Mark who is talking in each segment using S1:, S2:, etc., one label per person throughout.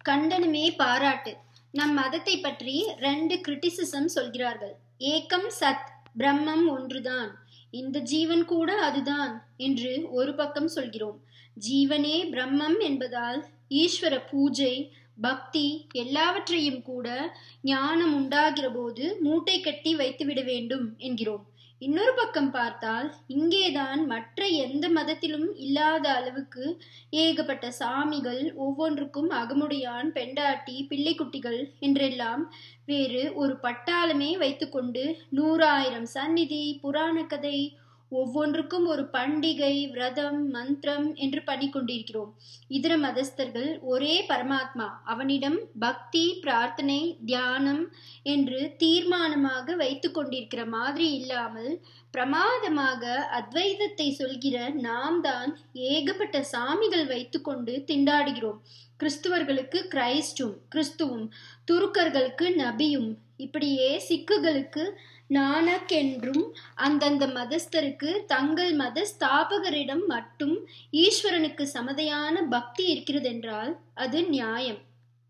S1: கண்டனமே பாராட்டு நம் மதத்தை பற்றி ரெண்டு கிரிட்டிசிசம் சொல்கிறார்கள் ஏக்கம் சத் பிரம்மம் ஒன்றுதான் இந்த ஜீவன் கூட அதுதான் என்று ஒரு பக்கம் சொல்கிறோம் ஜீவனே பிரம்மம் என்பதால் ஈஸ்வர பூஜை பக்தி எல்லாவற்றையும் கூட ஞானம் உண்டாகிற போது மூட்டை கட்டி வைத்துவிட வேண்டும் என்கிறோம் இன்னொரு பக்கம் பார்த்தால் இங்கேதான் மற்ற எந்த மதத்திலும் இல்லாத அளவுக்கு ஏகப்பட்ட சாமிகள் ஒவ்வொன்றுக்கும் அகமுடையான் பெண்டாட்டி பிள்ளைக்குட்டிகள் என்றெல்லாம் வேறு ஒரு பட்டாளமே வைத்துக்கொண்டு நூறாயிரம் சந்நிதி புராண கதை ஒவ்வொன்றுக்கும் ஒரு பண்டிகை விரதம் மந்திரம் என்று பண்ணி கொண்டிருக்கிறோம் இதர மதஸ்தர்கள் ஒரே பரமாத்மா அவனிடம் பக்தி பிரார்த்தனை தியானம் என்று தீர்மானமாக வைத்து கொண்டிருக்கிற மாதிரி இல்லாமல் பிரமாதமாக அத்வைதத்தை சொல்கிற நாம் தான் ஏகப்பட்ட சாமிகள் வைத்துக்கொண்டு திண்டாடுகிறோம் கிறிஸ்துவர்களுக்கு கிரைஸ்டும் கிறிஸ்துவும் துருக்கர்களுக்கு நபியும் இப்படியே சிக்குகளுக்கு நானக் என்றும் அந்தந்த மதஸ்தருக்கு தங்கள் மத ஸ்தாபகரிடம் மட்டும் ஈஸ்வரனுக்கு சமதையான பக்தி இருக்கிறதென்றால் அது நியாயம்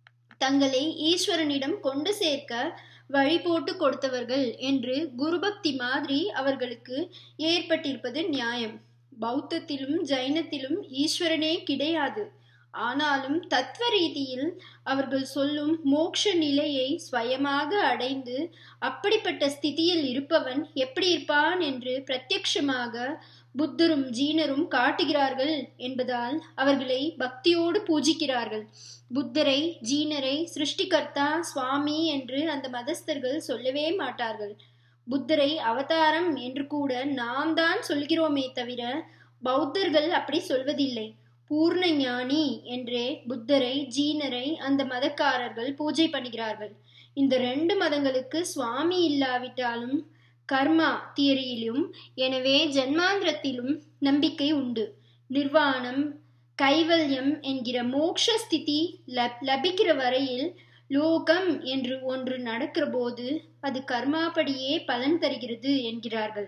S1: தங்களை ஈஸ்வரனிடம் கொண்டு சேர்க்க வழி போட்டு கொடுத்தவர்கள் என்று குருபக்தி மாதிரி அவர்களுக்கு ஏற்பட்டிருப்பது நியாயம் பௌத்தத்திலும் ஜைனத்திலும் ஈஸ்வரனே கிடையாது ஆனாலும் தத்துவ ரீதியில் அவர்கள் சொல்லும் மோக்ஷ நிலையை ஸ்வயமாக அடைந்து அப்படிப்பட்ட ஸ்திதியில் இருப்பவன் எப்படி இருப்பான் என்று பிரத்யக்ஷமாக புத்தரும் ஜீனரும் காட்டுகிறார்கள் என்பதால் அவர்களை பக்தியோடு பூஜிக்கிறார்கள் புத்தரை ஜீனரை சிருஷ்டிகர்த்தா சுவாமி என்று அந்த மதஸ்தர்கள் சொல்லவே மாட்டார்கள் புத்தரை அவதாரம் என்று கூட நாம் தான் சொல்கிறோமே தவிர பௌத்தர்கள் அப்படி சொல்வதில்லை பூர்ண ஞானி என்றே புத்தரை ஜீனரை அந்த மதக்காரர்கள் பூஜை பண்ணுகிறார்கள் இந்த ரெண்டு மதங்களுக்கு சுவாமி இல்லாவிட்டாலும் கர்மா தியரியிலும் எனவே ஜென்மாந்திரத்திலும் நம்பிக்கை உண்டு நிர்வாணம் கைவல்யம் என்கிற மோக்ஷ ஸ்திதி லபிக்கிற வரையில் லோகம் என்று ஒன்று நடக்கிற போது அது கர்மாப்படியே பலன் தருகிறது என்கிறார்கள்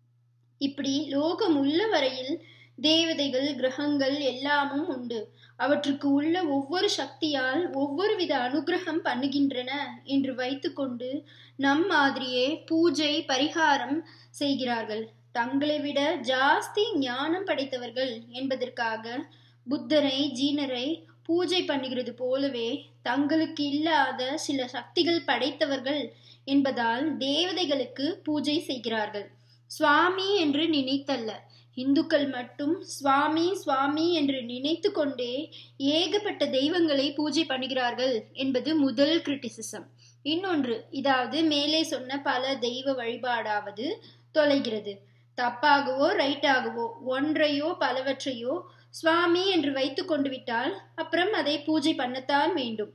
S1: இப்படி லோகம் உள்ள வரையில் தேவதைகள் கிரகங்கள் எல்லாமும் உண்டு அவற்றுக்கு உள்ள ஒவ்வொரு சக்தியால் ஒவ்வொரு வித அனுகிரகம் பண்ணுகின்றன என்று வைத்துக்கொண்டு நம் மாதிரியே பூஜை பரிகாரம் செய்கிறார்கள் தங்களை விட ஜாஸ்தி ஞானம் படைத்தவர்கள் என்பதற்காக புத்தரை ஜீனரை பூஜை பண்ணுகிறது போலவே தங்களுக்கு இல்லாத சில சக்திகள் படைத்தவர்கள் என்பதால் தேவதைகளுக்கு பூஜை செய்கிறார்கள் சுவாமி என்று நினைத்தல்ல இந்துக்கள் மட்டும் சுவாமி சுவாமி என்று நினைத்து கொண்டே ஏகப்பட்ட தெய்வங்களை பூஜை பண்ணுகிறார்கள் என்பது முதல் கிரிட்டிசிசம் இன்னொன்று இதாவது மேலே சொன்ன பல தெய்வ வழிபாடாவது தொலைகிறது தப்பாகவோ ரைட்டாகவோ ஒன்றையோ பலவற்றையோ சுவாமி என்று வைத்து கொண்டு விட்டால் அப்புறம் அதை பூஜை பண்ணத்தான் வேண்டும்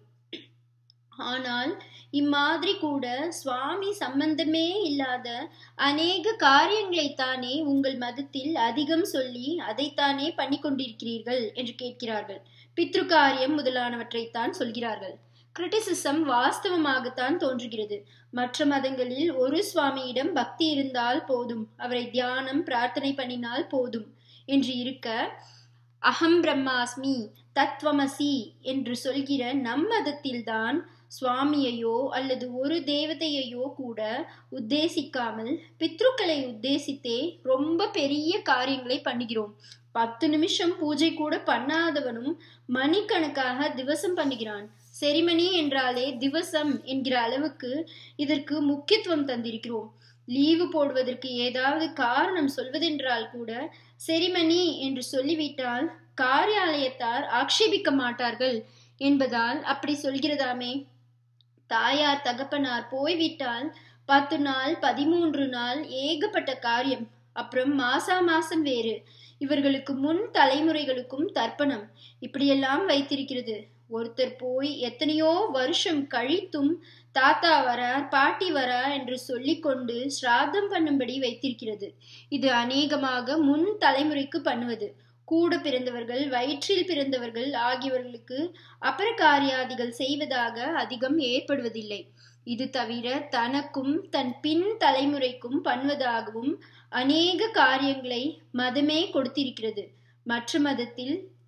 S1: ஆனால் இம்மாதிரி கூட சுவாமி சம்பந்தமே இல்லாத அநேக காரியங்களைத்தானே உங்கள் மதத்தில் அதிகம் சொல்லி அதைத்தானே பண்ணி கொண்டிருக்கிறீர்கள் என்று கேட்கிறார்கள் பித்ரு காரியம் முதலானவற்றைத்தான் சொல்கிறார்கள் கிரிட்டிசிசம் வாஸ்தவமாகத்தான் தோன்றுகிறது மற்ற மதங்களில் ஒரு சுவாமியிடம் பக்தி இருந்தால் போதும் அவரை தியானம் பிரார்த்தனை பண்ணினால் போதும் என்று இருக்க அகம் பிரம்மாஸ்மி தத்வமசி என்று சொல்கிற நம் மதத்தில்தான் சுவாமியையோ அல்லது ஒரு தேவதையையோ கூட உத்தேசிக்காமல் பித்ருக்களை உத்தேசித்தே ரொம்ப பெரிய காரியங்களை பண்ணுகிறோம் பத்து நிமிஷம் பூஜை கூட பண்ணாதவனும் மணிக்கணக்காக திவசம் பண்ணுகிறான் செரிமணி என்றாலே திவசம் என்கிற அளவுக்கு இதற்கு முக்கியத்துவம் தந்திருக்கிறோம் லீவு போடுவதற்கு ஏதாவது காரணம் சொல்வதென்றால் கூட செரிமணி என்று சொல்லிவிட்டால் காரியாலயத்தார் ஆக்ஷேபிக்க மாட்டார்கள் என்பதால் அப்படி சொல்கிறதாமே தாயார் தகப்பனார் போய்விட்டால் பத்து நாள் பதிமூன்று நாள் ஏகப்பட்ட காரியம் அப்புறம் மாசா மாசம் வேறு இவர்களுக்கு முன் தலைமுறைகளுக்கும் தர்ப்பணம் இப்படியெல்லாம் வைத்திருக்கிறது ஒருத்தர் போய் எத்தனையோ வருஷம் கழித்தும் தாத்தா வரார் பாட்டி வரா என்று சொல்லிக்கொண்டு ஸ்ராத்தம் பண்ணும்படி வைத்திருக்கிறது இது அநேகமாக முன் தலைமுறைக்கு பண்ணுவது கூட பிறந்தவர்கள் வயிற்றில் பிறந்தவர்கள் ஆகியவர்களுக்கு அபர காரியாதிகள் செய்வதாக அதிகம் ஏற்படுவதில்லை இது தவிர தனக்கும் தன் பின் தலைமுறைக்கும் பண்ணுவதாகவும் அநேக காரியங்களை மதமே கொடுத்திருக்கிறது மற்ற மதத்தில்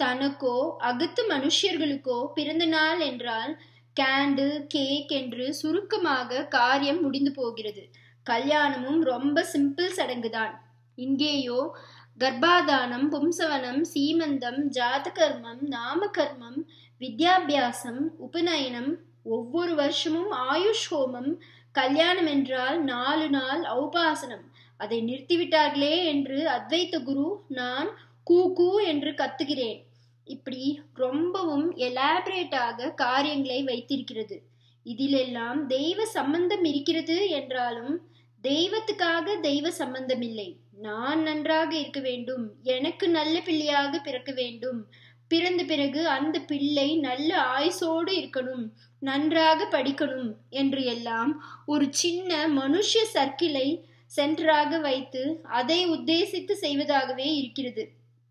S1: தனக்கோ அகத்து மனுஷர்களுக்கோ பிறந்த நாள் என்றால் கேண்டில் கேக் என்று சுருக்கமாக காரியம் முடிந்து போகிறது கல்யாணமும் ரொம்ப சிம்பிள் சடங்குதான் இங்கேயோ கர்ப்பாதானம் பும்சவனம் சீமந்தம் ஜாதகர்மம் நாமகர்மம் வித்யாபியாசம் உபநயனம் ஒவ்வொரு வருஷமும் ஆயுஷ் ஹோமம் கல்யாணம் என்றால் நாலு நாள் ஔபாசனம் அதை நிறுத்திவிட்டார்களே என்று அத்வைத்த குரு நான் கூ கூ என்று கத்துகிறேன் இப்படி ரொம்பவும் எலாபரேட்டாக காரியங்களை வைத்திருக்கிறது இதிலெல்லாம் தெய்வ சம்பந்தம் இருக்கிறது என்றாலும் தெய்வத்துக்காக தெய்வ சம்பந்தம் இல்லை நான் நன்றாக இருக்க வேண்டும் எனக்கு நல்ல பிள்ளையாக பிறக்க வேண்டும் பிறந்த பிறகு அந்த பிள்ளை நல்ல ஆயுசோடு இருக்கணும் நன்றாக படிக்கணும் என்று எல்லாம் ஒரு சின்ன மனுஷ சர்க்கிளை சென்டராக வைத்து அதை உத்தேசித்து செய்வதாகவே இருக்கிறது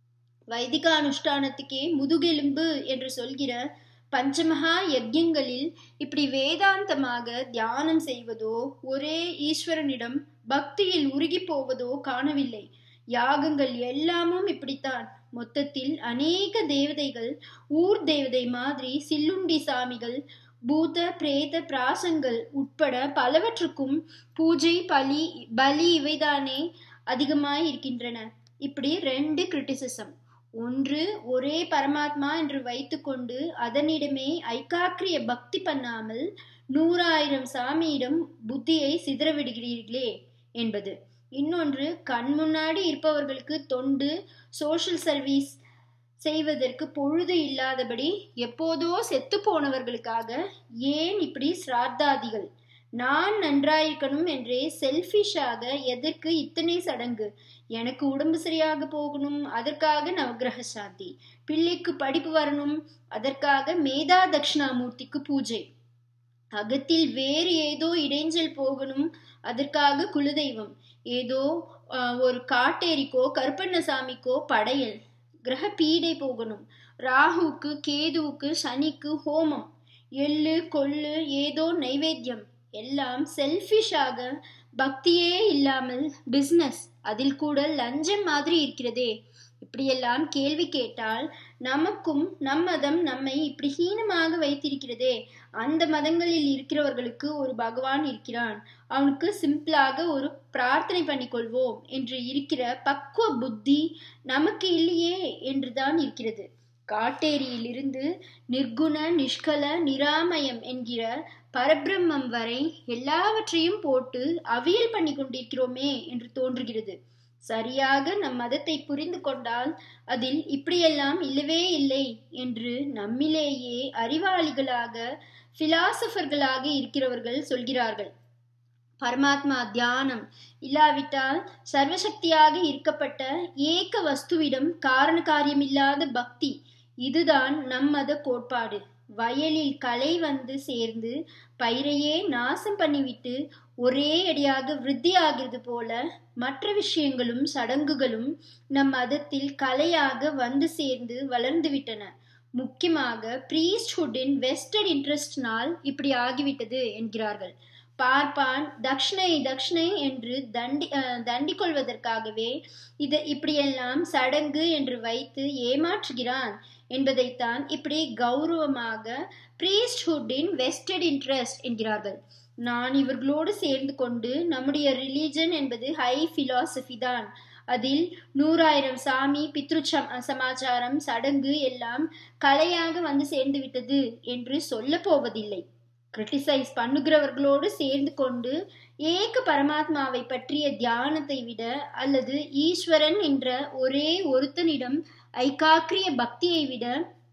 S1: வைதிக அனுஷ்டானத்துக்கே முதுகெலும்பு என்று சொல்கிற பஞ்சமகா யஜ்யங்களில் இப்படி வேதாந்தமாக தியானம் செய்வதோ ஒரே ஈஸ்வரனிடம் பக்தியில் உருகி போவதோ காணவில்லை யாகங்கள் எல்லாமும் இப்படித்தான் மொத்தத்தில் அநேக தேவதைகள் ஊர் தேவதை மாதிரி சில்லுண்டி சாமிகள் பூத பிரேத பிராசங்கள் உட்பட பலவற்றுக்கும் பூஜை பலி பலி இவைதானே அதிகமாய் இருக்கின்றன இப்படி ரெண்டு கிரிட்டிசிசம் ஒன்று ஒரே பரமாத்மா என்று வைத்துக்கொண்டு அதனிடமே ஐக்காக்கிரிய பக்தி பண்ணாமல் நூறாயிரம் சாமியிடம் புத்தியை சிதறவிடுகிறீர்களே என்பது இன்னொன்று கண் முன்னாடி இருப்பவர்களுக்கு தொண்டு சோஷியல் சர்வீஸ் செய்வதற்கு பொழுது இல்லாதபடி எப்போதோ செத்து போனவர்களுக்காக ஏன் இப்படி சிராத்தாதிகள் நான் நன்றாயிருக்கணும் என்றே செல்ஃபிஷாக எதற்கு இத்தனை சடங்கு எனக்கு உடம்பு சரியாக போகணும் அதற்காக நவகிரக சாந்தி பிள்ளைக்கு படிப்பு வரணும் அதற்காக மேதா தட்சிணாமூர்த்திக்கு பூஜை அகத்தில் வேறு ஏதோ இடைஞ்சல் போகணும் அதற்காக குலதெய்வம் ஏதோ ஒரு காட்டேரிக்கோ கருப்பண்ணசாமிக்கோ படையல் கிரக பீடை போகணும் ராகுவுக்கு கேதுவுக்கு சனிக்கு ஹோமம் எள்ளு கொள்ளு ஏதோ நைவேத்தியம் எல்லாம் செல்ஃபிஷாக பக்தியே இல்லாமல் பிஸ்னஸ் அதில் கூட லஞ்சம் மாதிரி இருக்கிறதே இப்படியெல்லாம் கேள்வி கேட்டால் நமக்கும் நம் மதம் நம்மை இப்படி ஹீனமாக வைத்திருக்கிறதே அந்த மதங்களில் இருக்கிறவர்களுக்கு ஒரு பகவான் இருக்கிறான் அவனுக்கு சிம்பிளாக ஒரு பிரார்த்தனை பண்ணிக்கொள்வோம் என்று இருக்கிற பக்குவ புத்தி நமக்கு இல்லையே என்றுதான் இருக்கிறது காட்டேரியிலிருந்து நிர்குண நிஷ்கல நிராமயம் என்கிற பரபிரம்மம் வரை எல்லாவற்றையும் போட்டு அவியல் பண்ணி கொண்டிருக்கிறோமே என்று தோன்றுகிறது சரியாக நம் மதத்தை புரிந்து கொண்டால் அதில் இப்படியெல்லாம் இல்லவே இல்லை என்று நம்மிலேயே அறிவாளிகளாக பிலாசபர்களாக இருக்கிறவர்கள் சொல்கிறார்கள் பரமாத்மா தியானம் இல்லாவிட்டால் சர்வசக்தியாக இருக்கப்பட்ட ஏக வஸ்துவிடம் காரண காரியமில்லாத பக்தி இதுதான் நம் மத கோட்பாடு வயலில் களை வந்து சேர்ந்து பயிரையே நாசம் பண்ணிவிட்டு ஒரே அடியாக விருத்தி ஆகிறது போல மற்ற விஷயங்களும் சடங்குகளும் நம் மதத்தில் கலையாக வந்து சேர்ந்து வளர்ந்து விட்டன முக்கியமாக ப்ரீஸ்ட்ஹுட்டின் வெஸ்டர்ட் இன்ட்ரெஸ்ட்னால் இப்படி ஆகிவிட்டது என்கிறார்கள் பார்ப்பான் தக்ஷணை தக்ஷணை என்று தண்டி தண்டிக் கொள்வதற்காகவே இது இப்படியெல்லாம் சடங்கு என்று வைத்து ஏமாற்றுகிறான் என்பதைத்தான் இப்படி கௌரவமாக ப்ரீஸ்ட்ஹுட்டின் வெஸ்டர்ட் இன்ட்ரெஸ்ட் என்கிறார்கள் நான் இவர்களோடு சேர்ந்து கொண்டு நம்முடைய ரிலீஜன் என்பது ஹை பிலாசபி தான் அதில் நூறாயிரம் சாமி பித்ரு சமாச்சாரம் சடங்கு எல்லாம் கலையாக வந்து சேர்ந்து விட்டது என்று சொல்ல போவதில்லை கிரிட்டிசைஸ் பண்ணுகிறவர்களோடு சேர்ந்து கொண்டு ஏக பரமாத்மாவை பற்றிய தியானத்தை விட அல்லது ஈஸ்வரன் என்ற ஒரே ஒருத்தனிடம் ஐக்காக்கிரிய பக்தியை விட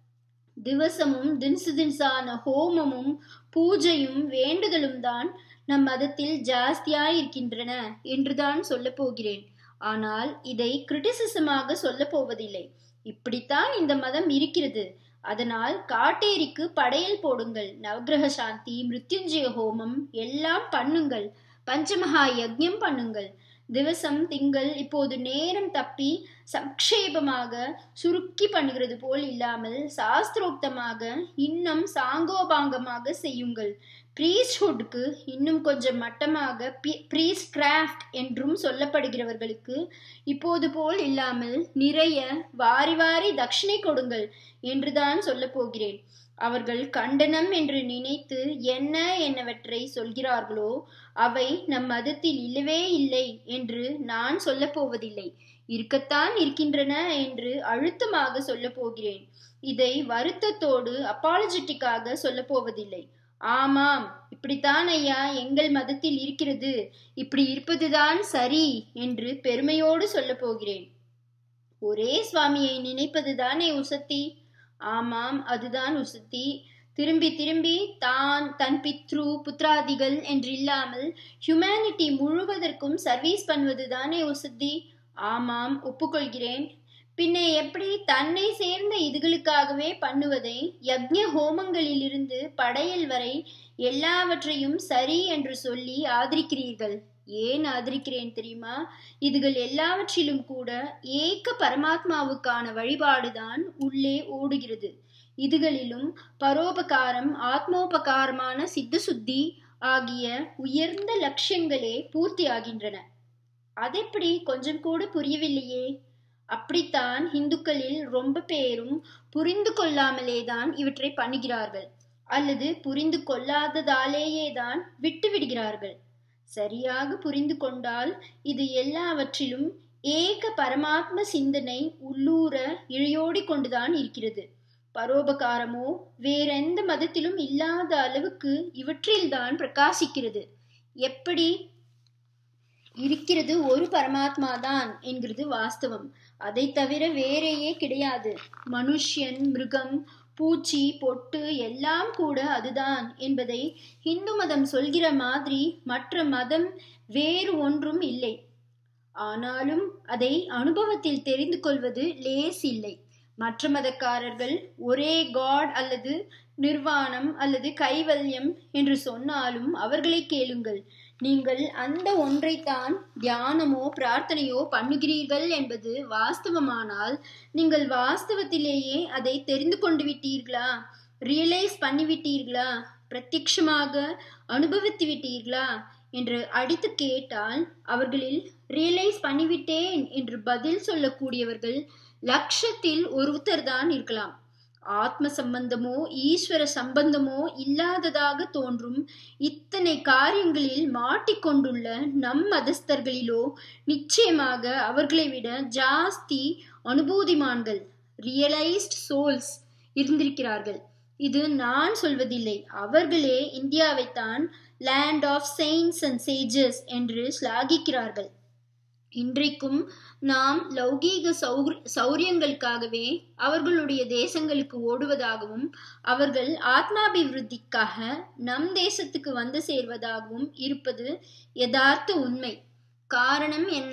S1: திவசமும் தின்சு தின்சான ஹோமமும் பூஜையும் வேண்டுதலும் தான் நம் மதத்தில் ஜாஸ்தியாய் இருக்கின்றன என்றுதான் சொல்ல போகிறேன் ஆனால் இதை கிரிட்டிசிசமாக சொல்ல போவதில்லை இப்படித்தான் இந்த மதம் இருக்கிறது அதனால் காட்டேரிக்கு படையல் போடுங்கள் நவகிரக சாந்தி மிருத்யுஞ்சய ஹோமம் எல்லாம் பண்ணுங்கள் பஞ்சமகா யஜ்யம் பண்ணுங்கள் திவசம் திங்கள் இப்போது நேரம் தப்பி சக்ஷேபமாக சுருக்கி பண்ணுகிறது போல் இல்லாமல் சாஸ்திரோக்தமாக இன்னும் சாங்கோபாங்கமாக செய்யுங்கள் ப்ரீஸ்ஹுட்க்கு இன்னும் கொஞ்சம் மட்டமாக ப்ரீஸ் கிராஃப்ட் என்றும் சொல்லப்படுகிறவர்களுக்கு இப்போது போல் இல்லாமல் நிறைய வாரி வாரி தட்சிணை கொடுங்கள் என்றுதான் சொல்லப் போகிறேன் அவர்கள் கண்டனம் என்று நினைத்து என்ன என்னவற்றை சொல்கிறார்களோ அவை நம் மதத்தில் இல்லவே இல்லை என்று நான் சொல்லப் போவதில்லை இருக்கத்தான் இருக்கின்றன என்று அழுத்தமாக சொல்லப் போகிறேன் இதை வருத்தத்தோடு அப்பாலஜெட்டிக்காக சொல்லப் போவதில்லை ஆமாம் இப்படித்தான் ஐயா எங்கள் மதத்தில் இருக்கிறது இப்படி இருப்பதுதான் சரி என்று பெருமையோடு சொல்லப் போகிறேன் ஒரே சுவாமியை நினைப்பதுதானே உசத்தி ஆமாம் அதுதான் உசத்தி திரும்பி திரும்பி தான் தன் பித்ரு புத்ராதிகள் என்று இல்லாமல் ஹியூமனிட்டி முழுவதற்கும் சர்வீஸ் பண்ணுவது தானே உசத்தி ஆமாம் ஒப்புக்கொள்கிறேன் பின்ன எப்படி தன்னை சேர்ந்த இதுகளுக்காகவே பண்ணுவதை யக்ஞ ஹோமங்களிலிருந்து படையல் வரை எல்லாவற்றையும் சரி என்று சொல்லி ஆதரிக்கிறீர்கள் ஏன் ஆதரிக்கிறேன் தெரியுமா இதுகள் எல்லாவற்றிலும் கூட ஏக்க பரமாத்மாவுக்கான வழிபாடுதான் உள்ளே ஓடுகிறது இதுகளிலும் பரோபகாரம் ஆத்மோபகாரமான சித்த சுத்தி ஆகிய உயர்ந்த லட்சியங்களே பூர்த்தி ஆகின்றன அதெப்படி கொஞ்சம் கூட புரியவில்லையே அப்படித்தான் இந்துக்களில் ரொம்ப பேரும் புரிந்து கொள்ளாமலே தான் இவற்றை பண்ணுகிறார்கள் அல்லது புரிந்து கொள்ளாததாலேயே தான் விட்டு விடுகிறார்கள் சரியாக புரிந்து கொண்டால் இது எல்லாவற்றிலும் ஏக பரமாத்ம சிந்தனை உள்ளூர இழையோடி கொண்டுதான் இருக்கிறது பரோபகாரமோ வேறெந்த மதத்திலும் இல்லாத அளவுக்கு இவற்றில்தான் பிரகாசிக்கிறது எப்படி இருக்கிறது ஒரு பரமாத்மா தான் என்கிறது வாஸ்தவம் அதை தவிர வேறையே கிடையாது மனுஷன் மிருகம் பூச்சி பொட்டு எல்லாம் கூட அதுதான் என்பதை இந்து மதம் சொல்கிற மாதிரி மற்ற மதம் வேறு ஒன்றும் இல்லை ஆனாலும் அதை அனுபவத்தில் தெரிந்து கொள்வது லேஸ் இல்லை மற்ற மதக்காரர்கள் ஒரே காட் அல்லது நிர்வாணம் அல்லது கைவல்யம் என்று சொன்னாலும் அவர்களை கேளுங்கள் நீங்கள் அந்த ஒன்றைத்தான் தியானமோ பிரார்த்தனையோ பண்ணுகிறீர்கள் என்பது வாஸ்தவமானால் நீங்கள் வாஸ்தவத்திலேயே அதை தெரிந்து கொண்டு விட்டீர்களா ரியலைஸ் பண்ணிவிட்டீர்களா பிரத்யட்சமாக அனுபவித்து விட்டீர்களா என்று அடித்து கேட்டால் அவர்களில் ரியலைஸ் பண்ணிவிட்டேன் என்று பதில் சொல்லக்கூடியவர்கள் லட்சத்தில் ஒருத்தர் தான் இருக்கலாம் ஆத்ம சம்பந்தமோ ஈஸ்வர சம்பந்தமோ இல்லாததாக தோன்றும் இத்தனை காரியங்களில் மாட்டிக்கொண்டுள்ள நம் மதஸ்தர்களிலோ நிச்சயமாக அவர்களை விட ஜாஸ்தி அனுபூதிமான்கள் ரியலைஸ்ட் சோல்ஸ் இருந்திருக்கிறார்கள் இது நான் சொல்வதில்லை அவர்களே இந்தியாவைத்தான் land of saints and sages என்று ஸ்லாகிக்கிறார்கள் இன்றைக்கும் நாம் லௌகீக சௌர் சௌரியங்களுக்காகவே அவர்களுடைய தேசங்களுக்கு ஓடுவதாகவும் அவர்கள் ஆத்மாபிவிருத்திக்காக நம் தேசத்துக்கு வந்து சேர்வதாகவும் இருப்பது யதார்த்த உண்மை காரணம் என்ன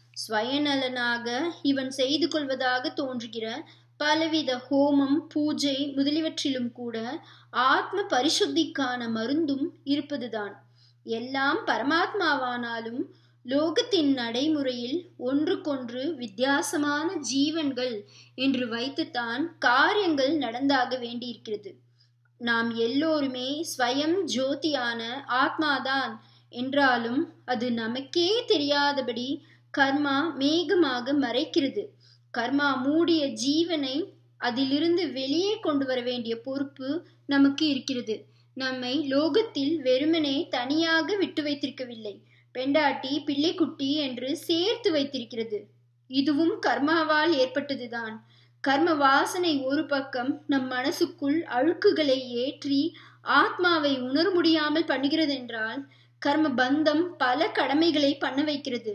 S1: ஸ்வயநலனாக இவன் செய்து கொள்வதாக தோன்றுகிற பலவித ஹோமம் பூஜை முதலியவற்றிலும் கூட ஆத்ம பரிசுத்திக்கான மருந்தும் இருப்பதுதான் எல்லாம் பரமாத்மாவானாலும் லோகத்தின் நடைமுறையில் ஒன்றுக்கொன்று வித்தியாசமான ஜீவன்கள் என்று வைத்துத்தான் காரியங்கள் நடந்தாக வேண்டியிருக்கிறது நாம் எல்லோருமே ஸ்வயம் ஜோதியான ஆத்மாதான் என்றாலும் அது நமக்கே தெரியாதபடி கர்மா மேகமாக மறைக்கிறது கர்மா மூடிய ஜீவனை அதிலிருந்து வெளியே கொண்டு வர வேண்டிய பொறுப்பு நமக்கு இருக்கிறது நம்மை லோகத்தில் வெறுமனே தனியாக விட்டு வைத்திருக்கவில்லை பெண்டாட்டி பிள்ளைக்குட்டி என்று சேர்த்து வைத்திருக்கிறது இதுவும் கர்மாவால் ஏற்பட்டதுதான் கர்ம வாசனை ஒரு பக்கம் நம் மனசுக்குள் அழுக்குகளை ஏற்றி ஆத்மாவை உணர முடியாமல் பண்ணுகிறது என்றால் கர்ம பந்தம் பல கடமைகளை பண்ண வைக்கிறது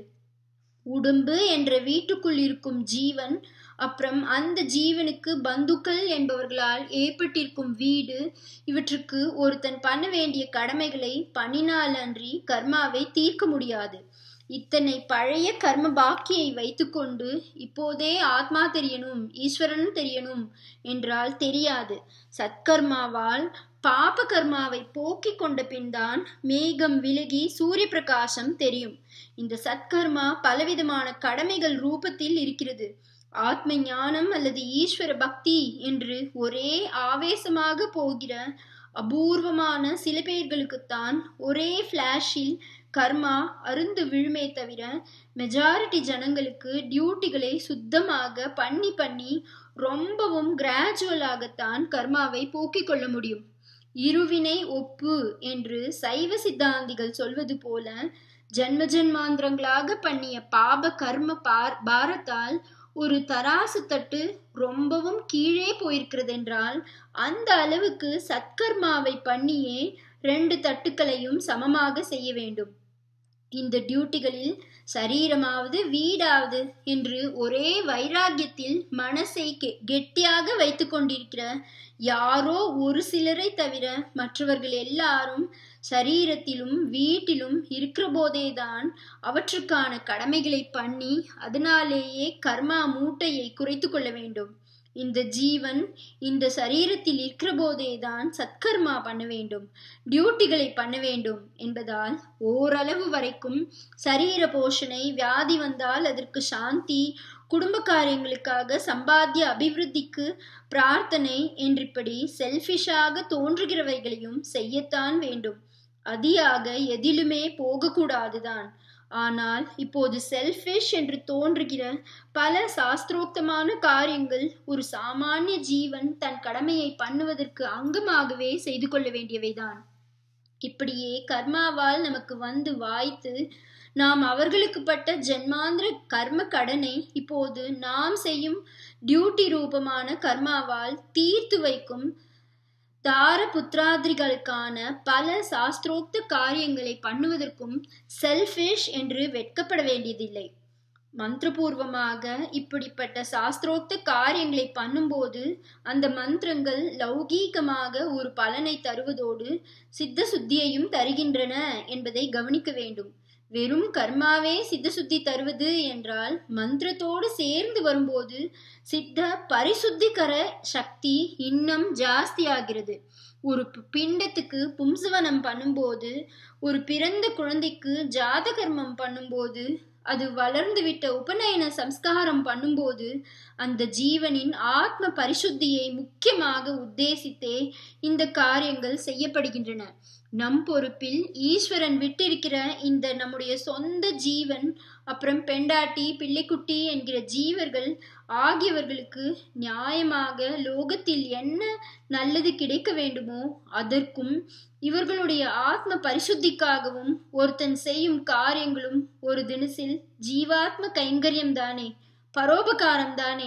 S1: உடம்பு என்ற வீட்டுக்குள் இருக்கும் ஜீவன் அப்புறம் அந்த ஜீவனுக்கு பந்துக்கள் என்பவர்களால் ஏற்பட்டிருக்கும் வீடு இவற்றுக்கு ஒருத்தன் பண்ண வேண்டிய கடமைகளை பண்ணினால் அன்றி கர்மாவை தீர்க்க முடியாது இத்தனை பழைய கர்ம பாக்கியை வைத்துக்கொண்டு இப்போதே ஆத்மா தெரியணும் ஈஸ்வரன் தெரியணும் என்றால் தெரியாது சத்கர்மாவால் பாப கர்மாவை போக்கிக் கொண்ட பின்தான் மேகம் விலகி சூரிய பிரகாசம் தெரியும் இந்த சத்கர்மா பலவிதமான கடமைகள் ரூபத்தில் இருக்கிறது ஆத்ம ஞானம் அல்லது ஈஸ்வர பக்தி என்று ஒரே ஆவேசமாக போகிற அபூர்வமான சில பேர்களுக்குத்தான் ஒரே ஃபிளாஷில் கர்மா அருந்து விழுமே தவிர மெஜாரிட்டி ஜனங்களுக்கு டியூட்டிகளை சுத்தமாக பண்ணி பண்ணி ரொம்பவும் கிராஜுவலாகத்தான் கர்மாவை போக்கிக் கொள்ள முடியும் இருவினை ஒப்பு என்று சைவ சித்தாந்திகள் சொல்வது போல ஜன்ம ஜன்மாந்திரங்களாக பண்ணிய பாப கர்ம பார் பாரத்தால் ஒரு தராசு தட்டு ரொம்பவும் கீழே போயிருக்கிறது என்றால் அந்த அளவுக்கு சத்கர்மாவை பண்ணியே ரெண்டு தட்டுக்களையும் சமமாக செய்ய வேண்டும் இந்த டியூட்டிகளில் சரீரமாவது வீடாவது என்று ஒரே வைராகியத்தில் மனசை கெட்டியாக வைத்து கொண்டிருக்கிற யாரோ ஒரு சிலரை தவிர மற்றவர்கள் எல்லாரும் சரீரத்திலும் வீட்டிலும் இருக்கிற போதேதான் அவற்றுக்கான கடமைகளை பண்ணி அதனாலேயே கர்மா மூட்டையை குறைத்து கொள்ள வேண்டும் இந்த ஜீவன் இந்த சரீரத்தில் இருக்கிற போதேதான் சத்கர்மா பண்ண வேண்டும் டியூட்டிகளை பண்ண வேண்டும் என்பதால் ஓரளவு வரைக்கும் சரீர போஷணை வியாதி வந்தால் அதற்கு சாந்தி குடும்ப காரியங்களுக்காக சம்பாத்திய அபிவிருத்திக்கு பிரார்த்தனை என்றிப்படி செல்ஃபிஷாக தோன்றுகிறவைகளையும் செய்யத்தான் வேண்டும் அதியாக எதிலுமே போகக்கூடாதுதான் ஆனால் இப்போது செல்ஃபிஷ் என்று தோன்றுகிற பல சாஸ்திரோக்தமான காரியங்கள் ஒரு சாமானிய ஜீவன் தன் கடமையை பண்ணுவதற்கு அங்கமாகவே செய்து கொள்ள வேண்டியவைதான் இப்படியே கர்மாவால் நமக்கு வந்து வாய்த்து நாம் அவர்களுக்கு பட்ட ஜென்மாந்திர கர்ம கடனை இப்போது நாம் செய்யும் டியூட்டி ரூபமான கர்மாவால் தீர்த்து வைக்கும் தார புத்திராதிரிகளுக்கான பல சாஸ்திரோக்த காரியங்களை பண்ணுவதற்கும் செல்ஃபிஷ் என்று வெட்கப்பட வேண்டியதில்லை மந்திரபூர்வமாக இப்படிப்பட்ட சாஸ்திரோக்த காரியங்களை பண்ணும்போது அந்த மந்திரங்கள் லௌகீகமாக ஒரு பலனை தருவதோடு சித்த சுத்தியையும் தருகின்றன என்பதை கவனிக்க வேண்டும் வெறும் கர்மாவே சித்த சுத்தி தருவது என்றால் மந்திரத்தோடு சேர்ந்து வரும்போது சித்த பரிசுத்திகர சக்தி இன்னும் ஜாஸ்தியாகிறது ஒரு பிண்டத்துக்கு பும்சவனம் பண்ணும்போது ஒரு பிறந்த குழந்தைக்கு ஜாத கர்மம் பண்ணும்போது அது வளர்ந்து விட்ட உபநயன சம்ஸ்காரம் பண்ணும்போது அந்த ஜீவனின் ஆத்ம பரிசுத்தியை முக்கியமாக உத்தேசித்தே இந்த காரியங்கள் செய்யப்படுகின்றன நம் பொறுப்பில் ஈஸ்வரன் விட்டிருக்கிற இந்த நம்முடைய சொந்த ஜீவன் அப்புறம் பெண்டாட்டி பிள்ளைக்குட்டி என்கிற ஜீவர்கள் ஆகியவர்களுக்கு நியாயமாக லோகத்தில் என்ன நல்லது கிடைக்க வேண்டுமோ அதற்கும் இவர்களுடைய ஆத்ம பரிசுத்திக்காகவும் ஒருத்தன் செய்யும் காரியங்களும் ஒரு தினசில் ஜீவாத்ம கைங்கரியம் தானே பரோபகாரம் தானே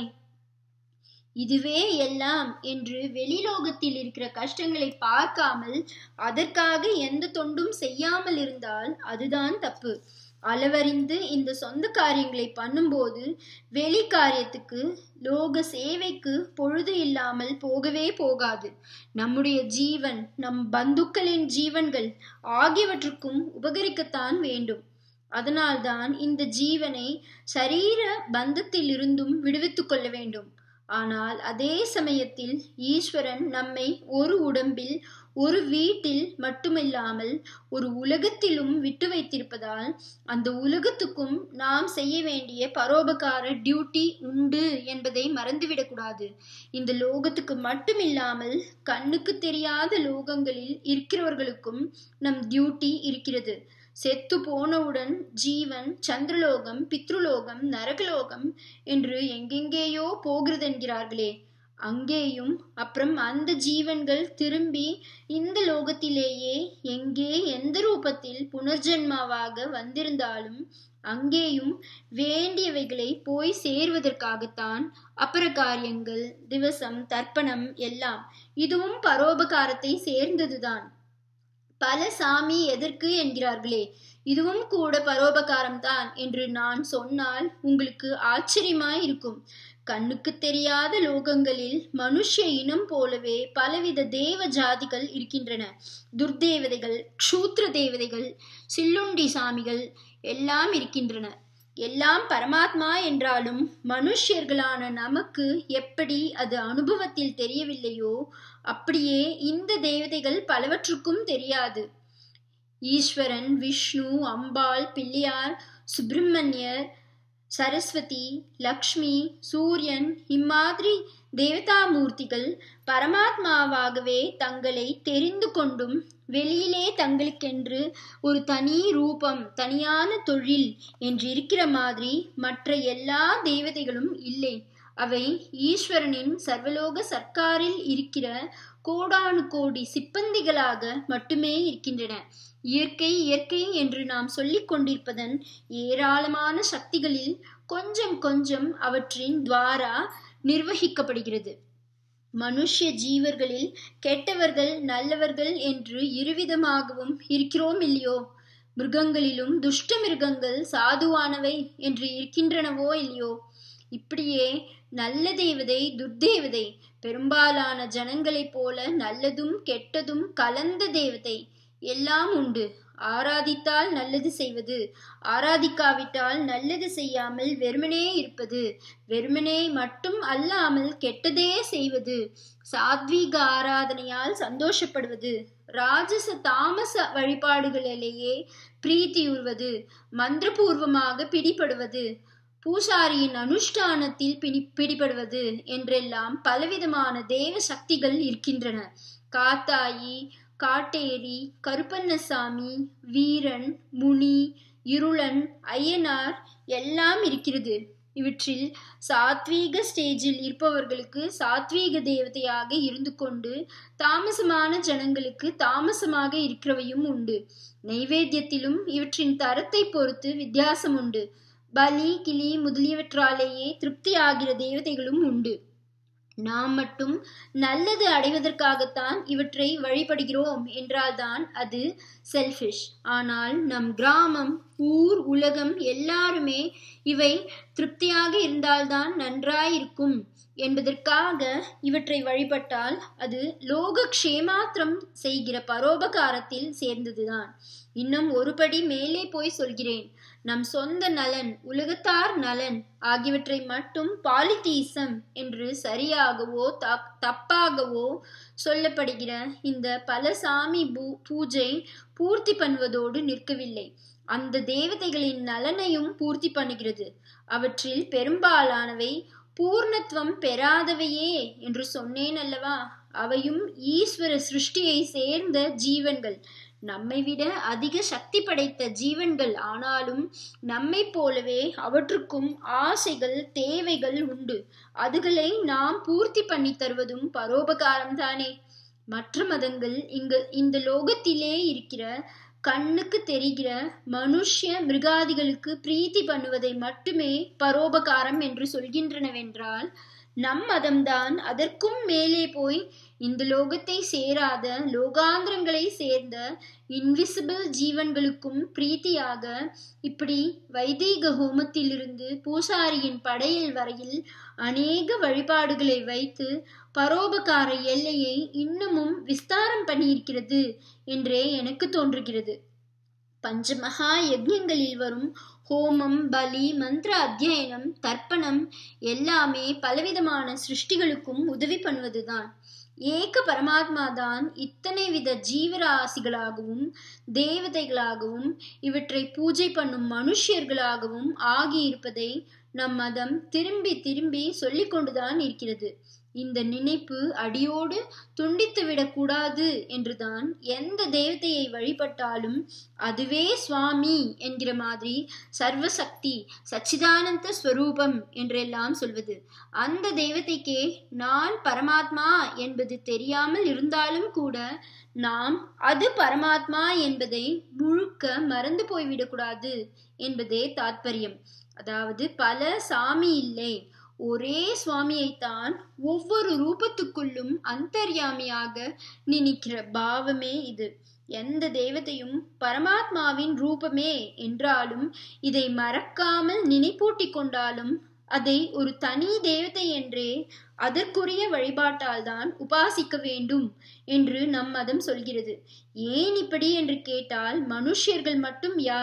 S1: இதுவே எல்லாம் என்று வெளிலோகத்தில் இருக்கிற கஷ்டங்களை பார்க்காமல் அதற்காக எந்த தொண்டும் செய்யாமல் இருந்தால் அதுதான் தப்பு அளவறிந்து இந்த சொந்த காரியங்களை பண்ணும்போது வெளி காரியத்துக்கு லோக சேவைக்கு பொழுது இல்லாமல் போகவே போகாது நம்முடைய ஜீவன் நம் பந்துக்களின் ஜீவன்கள் ஆகியவற்றுக்கும் உபகரிக்கத்தான் வேண்டும் அதனால்தான் இந்த ஜீவனை சரீர பந்தத்தில் இருந்தும் விடுவித்துக் கொள்ள வேண்டும் ஆனால் அதே சமயத்தில் ஈஸ்வரன் நம்மை ஒரு உடம்பில் ஒரு வீட்டில் மட்டுமில்லாமல் ஒரு உலகத்திலும் விட்டு வைத்திருப்பதால் அந்த உலகத்துக்கும் நாம் செய்ய வேண்டிய பரோபகார டியூட்டி உண்டு என்பதை மறந்துவிடக்கூடாது இந்த லோகத்துக்கு மட்டுமில்லாமல் கண்ணுக்கு தெரியாத லோகங்களில் இருக்கிறவர்களுக்கும் நம் டியூட்டி இருக்கிறது செத்து போனவுடன் ஜீவன் சந்திரலோகம் பித்ருலோகம் நரகலோகம் என்று எங்கெங்கேயோ போகிறது என்கிறார்களே அங்கேயும் அப்புறம் அந்த ஜீவன்கள் திரும்பி இந்த லோகத்திலேயே எங்கே எந்த ரூபத்தில் புனர்ஜென்மாவாக வந்திருந்தாலும் அங்கேயும் வேண்டியவைகளை போய் சேர்வதற்காகத்தான் அப்புற காரியங்கள் திவசம் தர்ப்பணம் எல்லாம் இதுவும் பரோபகாரத்தை சேர்ந்ததுதான் பல சாமி எதற்கு என்கிறார்களே இதுவும் கூட பரோபகாரம் தான் என்று நான் சொன்னால் உங்களுக்கு ஆச்சரியமாய் இருக்கும் கண்ணுக்கு தெரியாத லோகங்களில் மனுஷ இனம் போலவே பலவித தேவ ஜாதிகள் இருக்கின்றன துர்தேவதைகள் க்ஷூத்ர தேவதைகள் சில்லுண்டி சாமிகள் எல்லாம் இருக்கின்றன எல்லாம் பரமாத்மா என்றாலும் மனுஷ்யர்களான நமக்கு எப்படி அது அனுபவத்தில் தெரியவில்லையோ அப்படியே இந்த தேவதைகள் பலவற்றுக்கும் தெரியாது ஈஸ்வரன் விஷ்ணு அம்பாள் பிள்ளையார் சுப்பிரமணியர் சரஸ்வதி லக்ஷ்மி சூரியன் இம்மாதிரி தேவதாமூர்த்திகள் பரமாத்மாவாகவே தங்களை தெரிந்து கொண்டும் வெளியிலே தங்களுக்கென்று ஒரு தனி ரூபம் தனியான தொழில் என்று இருக்கிற மாதிரி மற்ற எல்லா தேவதைகளும் இல்லை அவை ஈஸ்வரனின் சர்வலோக சர்க்காரில் இருக்கிற கோடானு கோடி சிப்பந்திகளாக மட்டுமே இருக்கின்றன இயற்கை இயற்கை என்று நாம் சொல்லிக் கொண்டிருப்பதன் ஏராளமான சக்திகளில் கொஞ்சம் கொஞ்சம் அவற்றின் துவாரா நிர்வகிக்கப்படுகிறது மனுஷ்ய ஜீவர்களில் கெட்டவர்கள் நல்லவர்கள் என்று இருவிதமாகவும் இருக்கிறோம் இல்லையோ மிருகங்களிலும் துஷ்ட மிருகங்கள் சாதுவானவை என்று இருக்கின்றனவோ இல்லையோ இப்படியே நல்ல தேவதை துர்தேவதை பெரும்பாலான ஜனங்களைப் போல நல்லதும் கெட்டதும் கலந்த தேவதை எல்லாம் உண்டு ஆராதித்தால் நல்லது செய்வது ஆராதிக்காவிட்டால் நல்லது செய்யாமல் வெறுமனே இருப்பது வெறுமனே மட்டும் அல்லாமல் கெட்டதே செய்வது சாத்வீக ஆராதனையால் சந்தோஷப்படுவது ராஜச தாமச வழிபாடுகளிலேயே பிரீத்தியுறுவது மந்திரபூர்வமாக பிடிபடுவது பூசாரியின் அனுஷ்டானத்தில் பிடி பிடிபடுவது என்றெல்லாம் பலவிதமான தேவ சக்திகள் இருக்கின்றன காத்தாயி காட்டேரி கருப்பண்ணசாமி வீரன் முனி இருளன் ஐயனார் எல்லாம் இருக்கிறது இவற்றில் சாத்வீக ஸ்டேஜில் இருப்பவர்களுக்கு சாத்வீக தேவதையாக இருந்து கொண்டு தாமசமான ஜனங்களுக்கு தாமசமாக இருக்கிறவையும் உண்டு நைவேத்தியத்திலும் இவற்றின் தரத்தை பொறுத்து வித்தியாசம் உண்டு பலி கிளி முதலியவற்றாலேயே திருப்தி ஆகிற தேவதைகளும் உண்டு நாம் மட்டும் நல்லது அடைவதற்காகத்தான் இவற்றை வழிபடுகிறோம் என்றால்தான் அது செல்ஃபிஷ் ஆனால் நம் கிராமம் ஊர் உலகம் எல்லாருமே இவை திருப்தியாக இருந்தால்தான் நன்றாயிருக்கும் என்பதற்காக இவற்றை வழிபட்டால் அது லோக க்ஷேமாத்திரம் செய்கிற பரோபகாரத்தில் சேர்ந்ததுதான் இன்னும் ஒருபடி மேலே போய் சொல்கிறேன் நம் சொந்த நலன் உலகத்தார் நலன் ஆகியவற்றை மட்டும் பாலித்தீசம் என்று சரியாகவோ தப்பாகவோ சொல்லப்படுகிற இந்த பல சாமி பூ பூஜை பூர்த்தி பண்ணுவதோடு நிற்கவில்லை அந்த தேவதைகளின் நலனையும் பூர்த்தி பண்ணுகிறது அவற்றில் பெரும்பாலானவை பூர்ணத்துவம் பெறாதவையே என்று சொன்னேன் அல்லவா அவையும் ஈஸ்வர சிருஷ்டியை சேர்ந்த ஜீவன்கள் நம்மை விட அதிக சக்தி படைத்த ஜீவன்கள் ஆனாலும் நம்மை போலவே அவற்றுக்கும் ஆசைகள் தேவைகள் உண்டு அதுகளை நாம் பூர்த்தி பண்ணி தருவதும் பரோபகாரம் தானே மற்ற மதங்கள் இங்கு இந்த லோகத்திலே இருக்கிற கண்ணுக்கு தெரிகிற மனுஷ்ய மிருகாதிகளுக்கு பிரீத்தி பண்ணுவதை மட்டுமே பரோபகாரம் என்று சொல்கின்றனவென்றால் நம் மதம்தான் அதற்கும் மேலே போய் இந்த லோகத்தை சேராத லோகாந்திரங்களை சேர்ந்த இன்விசிபிள் ஜீவன்களுக்கும் பிரீத்தியாக இப்படி வைதீக ஹோமத்திலிருந்து பூசாரியின் படையல் வரையில் அநேக வழிபாடுகளை வைத்து பரோபகார எல்லையை இன்னமும் விஸ்தாரம் பண்ணியிருக்கிறது என்றே எனக்கு தோன்றுகிறது பஞ்சமகா யஜ்யங்களில் வரும் ஹோமம் பலி மந்திர அத்தியனம் தர்ப்பணம் எல்லாமே பலவிதமான சிருஷ்டிகளுக்கும் உதவி பண்ணுவதுதான் ஏக பரமாத்மா தான் இத்தனை வித ஜீவராசிகளாகவும் தேவதைகளாகவும் இவற்றை பூஜை பண்ணும் மனுஷியர்களாகவும் ஆகியிருப்பதை நம் மதம் திரும்பி திரும்பி சொல்லிக் கொண்டுதான் இருக்கிறது இந்த நினைப்பு அடியோடு துண்டித்து விடக்கூடாது என்றுதான் எந்த தேவதையை வழிபட்டாலும் அதுவே சுவாமி என்கிற மாதிரி சர்வசக்தி சச்சிதானந்த ஸ்வரூபம் என்றெல்லாம் சொல்வது அந்த தெய்வத்தைக்கே நான் பரமாத்மா என்பது தெரியாமல் இருந்தாலும் கூட நாம் அது பரமாத்மா என்பதை முழுக்க மறந்து போய்விடக்கூடாது என்பதே தாத்பரியம் அதாவது பல சாமி இல்லை ஒரே சுவாமியைத்தான் ஒவ்வொரு ரூபத்துக்குள்ளும் அந்தர்யாமியாக நினைக்கிற பாவமே இது எந்த தேவதையும் பரமாத்மாவின் ரூபமே என்றாலும் இதை மறக்காமல் நினைப்பூட்டி கொண்டாலும் அதை ஒரு தனி தேவதை என்றே அதற்குரிய வழிபாட்டால் தான் உபாசிக்க வேண்டும் என்று நம் மதம் சொல்கிறது ஏன் இப்படி என்று கேட்டால் மனுஷியர்கள் மட்டும் யார்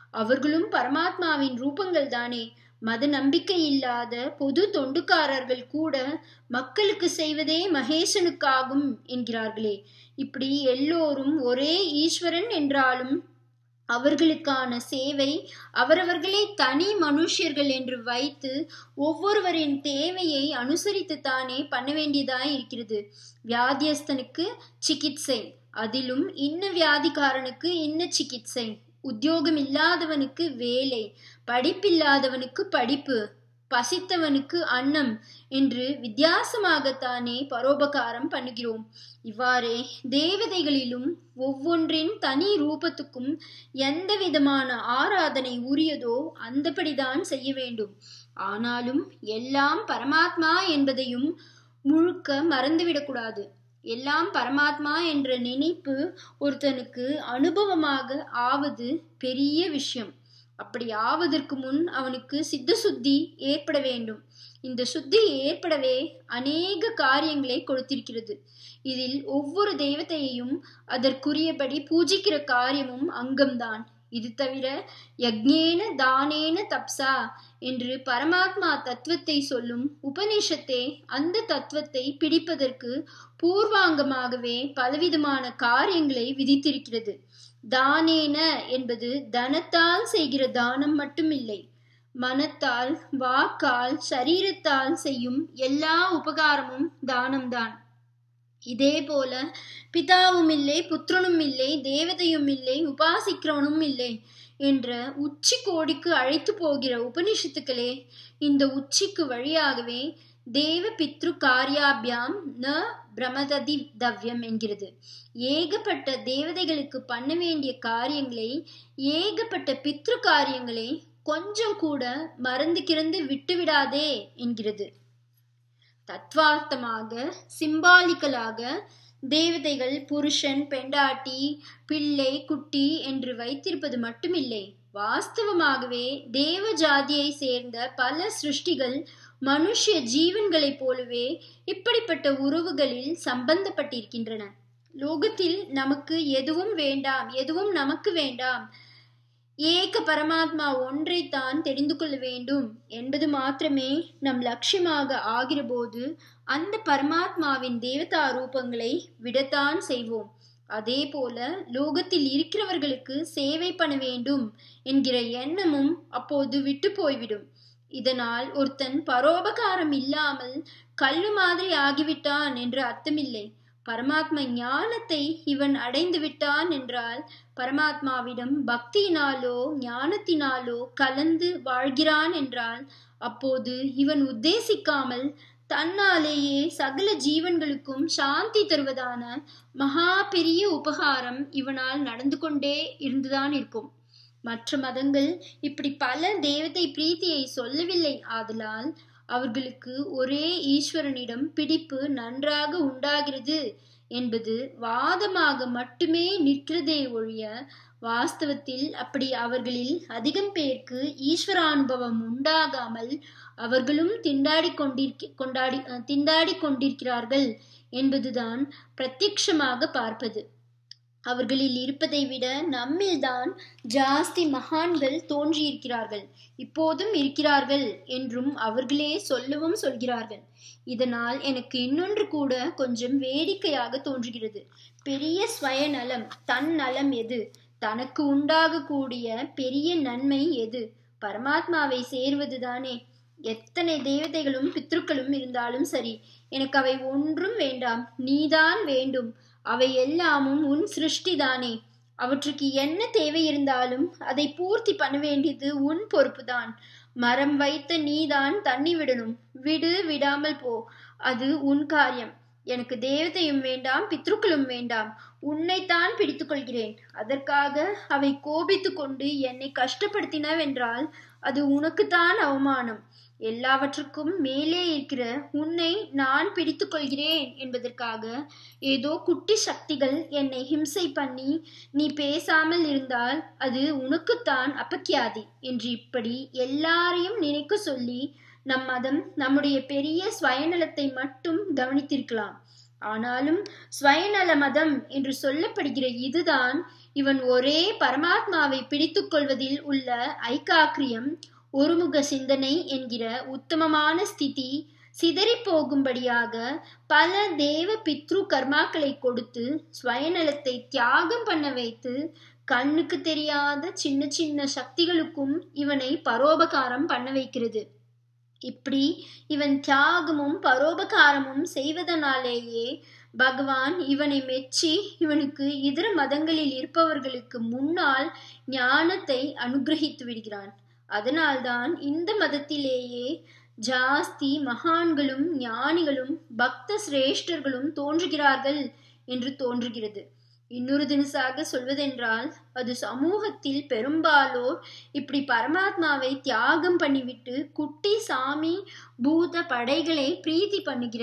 S1: அவர்களும் பரமாத்மாவின் ரூபங்கள் தானே மத நம்பிக்கை இல்லாத பொது தொண்டுக்காரர்கள் கூட மக்களுக்கு செய்வதே மகேசனுக்காகும் என்கிறார்களே இப்படி எல்லோரும் ஒரே ஈஸ்வரன் என்றாலும் அவர்களுக்கான சேவை அவரவர்களே தனி மனுஷர்கள் என்று வைத்து ஒவ்வொருவரின் தேவையை அனுசரித்து தானே பண்ண வேண்டியதாய் இருக்கிறது வியாதியஸ்தனுக்கு சிகிச்சை அதிலும் இன்ன வியாதிக்காரனுக்கு இன்ன சிகிச்சை உத்தியோகம் இல்லாதவனுக்கு வேலை படிப்பில்லாதவனுக்கு படிப்பு பசித்தவனுக்கு அன்னம் என்று வித்தியாசமாகத்தானே பரோபகாரம் பண்ணுகிறோம் இவ்வாறே தேவதைகளிலும் ஒவ்வொன்றின் தனி ரூபத்துக்கும் எந்த விதமான ஆராதனை உரியதோ அந்தபடிதான் செய்ய வேண்டும் ஆனாலும் எல்லாம் பரமாத்மா என்பதையும் முழுக்க மறந்துவிடக்கூடாது எல்லாம் பரமாத்மா என்ற நினைப்பு ஒருத்தனுக்கு அனுபவமாக ஆவது பெரிய விஷயம் அப்படி ஆவதற்கு முன் அவனுக்கு சித்த சுத்தி ஏற்பட வேண்டும் இந்த சுத்தி ஏற்படவே அநேக காரியங்களை கொடுத்திருக்கிறது இதில் ஒவ்வொரு தெய்வத்தையும் அதற்குரியபடி பூஜிக்கிற காரியமும் அங்கம்தான் இது தவிர யக்ஞேன தானேன தப்சா என்று பரமாத்மா தத்துவத்தை சொல்லும் உபநிஷத்தே அந்த தத்துவத்தை பிடிப்பதற்கு பூர்வாங்கமாகவே பலவிதமான காரியங்களை விதித்திருக்கிறது தானேன என்பது தனத்தால் செய்கிற தானம் மட்டுமில்லை மனத்தால் வாக்கால் சரீரத்தால் செய்யும் எல்லா உபகாரமும் தானம்தான் இதே போல பிதாவும் இல்லை புத்திரனும் இல்லை தேவதையும் இல்லை உபாசிக்கிறவனும் இல்லை என்ற உச்சி கோடிக்கு அழைத்து போகிற உபனிஷத்துக்களே இந்த உச்சிக்கு வழியாகவே தேவ பித்ரு காரியாபியாம் ந பிரமததி தவ்யம் என்கிறது ஏகப்பட்ட தேவதைகளுக்கு பண்ண வேண்டிய காரியங்களை ஏகப்பட்ட பித்ரு காரியங்களை கொஞ்சம் கூட மறந்து கிறந்து விட்டுவிடாதே என்கிறது தத்வார்த்தமாக சிம்பாலிக்கலாக தேவதைகள் புருஷன் பெண்டாட்டி பிள்ளை குட்டி என்று வைத்திருப்பது மட்டுமில்லை வாஸ்தவமாகவே தேவ ஜாதியை சேர்ந்த பல சிருஷ்டிகள் மனுஷ ஜீவன்களைப் போலவே இப்படிப்பட்ட உறவுகளில் சம்பந்தப்பட்டிருக்கின்றன லோகத்தில் நமக்கு எதுவும் வேண்டாம் எதுவும் நமக்கு வேண்டாம் ஏக பரமாத்மா ஒன்றைத்தான் தெரிந்து கொள்ள வேண்டும் என்பது மாத்திரமே நம் லட்சியமாக ஆகிறபோது அந்த பரமாத்மாவின் தேவதா ரூபங்களை விடத்தான் செய்வோம் அதே போல லோகத்தில் இருக்கிறவர்களுக்கு சேவை பண்ண வேண்டும் என்கிற எண்ணமும் அப்போது விட்டு போய்விடும் இதனால் ஒருத்தன் பரோபகாரம் இல்லாமல் கல்லு மாதிரி ஆகிவிட்டான் என்று அர்த்தமில்லை பரமாத்ம ஞானத்தை இவன் அடைந்து விட்டான் என்றால் பரமாத்மாவிடம் பக்தியினாலோ ஞானத்தினாலோ கலந்து வாழ்கிறான் என்றால் அப்போது இவன் உத்தேசிக்காமல் தன்னாலேயே சகல ஜீவன்களுக்கும் சாந்தி தருவதான மகா பெரிய உபகாரம் இவனால் நடந்து கொண்டே இருந்துதான் இருக்கும் மற்ற மதங்கள் இப்படி பல தேவதை பிரீத்தியை சொல்லவில்லை ஆதலால் அவர்களுக்கு ஒரே ஈஸ்வரனிடம் பிடிப்பு நன்றாக உண்டாகிறது என்பது வாதமாக மட்டுமே நிற்கிறதே ஒழிய வாஸ்தவத்தில் அப்படி அவர்களில் அதிகம் பேருக்கு ஈஸ்வரானுபவம் உண்டாகாமல் அவர்களும் திண்டாடி கொண்டிருக்க கொண்டாடி திண்டாடி கொண்டிருக்கிறார்கள் என்பதுதான் பிரத்யக்ஷமாக பார்ப்பது அவர்களில் இருப்பதை விட நம்மில்தான் ஜாஸ்தி மகான்கள் தோன்றியிருக்கிறார்கள் இப்போதும் இருக்கிறார்கள் என்றும் அவர்களே சொல்லவும் சொல்கிறார்கள் இதனால் எனக்கு இன்னொன்று கூட கொஞ்சம் வேடிக்கையாக தோன்றுகிறது பெரிய ஸ்வயநலம் தன் நலம் எது தனக்கு உண்டாகக்கூடிய பெரிய நன்மை எது பரமாத்மாவை சேர்வதுதானே எத்தனை தேவதைகளும் பித்ருக்களும் இருந்தாலும் சரி எனக்கு அவை ஒன்றும் வேண்டாம் நீதான் வேண்டும் அவை எல்லாமும் உன் சிருஷ்டிதானே அவற்றுக்கு என்ன தேவை இருந்தாலும் அதை பூர்த்தி பண்ண வேண்டியது உன் பொறுப்புதான் மரம் வைத்த நீதான் தண்ணி விடணும் விடு விடாமல் போ அது உன் காரியம் எனக்கு தேவதையும் வேண்டாம் பித்ருக்களும் வேண்டாம் உன்னைத்தான் பிடித்துக் கொள்கிறேன் அதற்காக அவை கோபித்து கொண்டு என்னை கஷ்டப்படுத்தினவென்றால் அது உனக்குத்தான் அவமானம் எல்லாவற்றுக்கும் மேலே இருக்கிற உன்னை நான் பிடித்து கொள்கிறேன் என்பதற்காக ஏதோ குட்டி சக்திகள் என்னை ஹிம்சை பண்ணி நீ பேசாமல் இருந்தால் அது உனக்குத்தான் அபக்கியாதி என்று இப்படி எல்லாரையும் நினைக்க சொல்லி நம் மதம் நம்முடைய பெரிய ஸ்வயநலத்தை மட்டும் கவனித்திருக்கலாம் ஆனாலும் ஸ்வயநல மதம் என்று சொல்லப்படுகிற இதுதான் இவன் ஒரே பரமாத்மாவை பிடித்துக் கொள்வதில் உள்ள ஐக்காக்கிரியம் ஒருமுக சிந்தனை என்கிற உத்தமமான ஸ்திதி சிதறி போகும்படியாக பல தேவ பித்ரு கர்மாக்களை கொடுத்து ஸ்வயநலத்தை தியாகம் பண்ண வைத்து கண்ணுக்கு தெரியாத சின்ன சின்ன சக்திகளுக்கும் இவனை பரோபகாரம் பண்ண வைக்கிறது இப்படி இவன் தியாகமும் பரோபகாரமும் செய்வதனாலேயே பகவான் இவனை மெச்சி இவனுக்கு இதர மதங்களில் இருப்பவர்களுக்கு முன்னால் ஞானத்தை அனுகிரகித்து விடுகிறான் அதனால்தான் இந்த மதத்திலேயே ஜாஸ்தி மகான்களும் ஞானிகளும் பக்த சிரேஷ்டர்களும் தோன்றுகிறார்கள் என்று தோன்றுகிறது இன்னொரு தினசாக சொல்வதென்றால் அது சமூகத்தில் பெரும்பாலோர் இப்படி பரமாத்மாவை தியாகம் பண்ணிவிட்டு குட்டி சாமி பூத படைகளை பிரீத்தி பண்ணுகிற